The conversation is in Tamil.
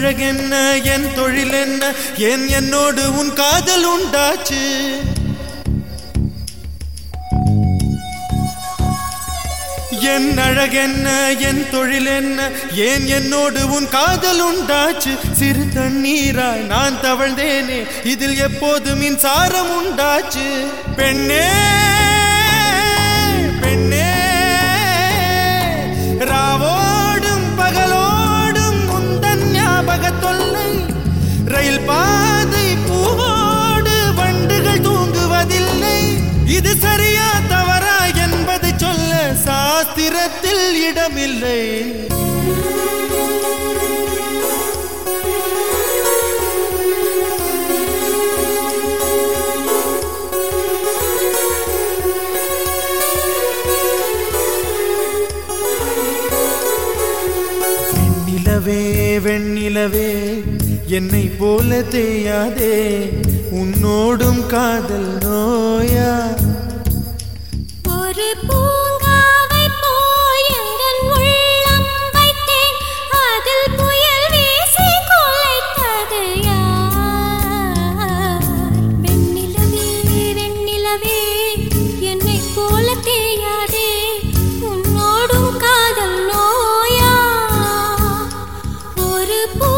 அழகென்ன என் தொழில் என்ன ஏன் என்னோடு உன் காதல் உண்டாச்சு என் அழகென்ன என் தொழில் என்ன ஏன் என்னோடு உன் காதல் உண்டாச்சு சிறு தண்ணீராய் நான் தவழ்ந்தேனே இதில் எப்போது மின்சாரம் உண்டாச்சு பெண்ணே பெண்ணே ராவோடும் பகலோடும் முந்தன் ஞாபக தொல்லை ரயில் பாதை பூவோடு வண்டுகள் தூங்குவதில்லை இது சரியா தவறா என்பது சொல்ல சாஸ்திரத்தில் இடமில்லை வெண்ணிலவே வெண்ணிலவே என்னை போல தேயாதே உன்னோடும் காதல் நோயா ஒரு பூங்காவை போல் எங்கள் உள்ளம் வைத்தேன் அதில் புயல் வீசி குலைத்தது யார் வெண்ணிலவே வெண்ணிலவே என்னைப் போல தேயாதே உன்னோடும் காதல் நோயா ஒரு பூ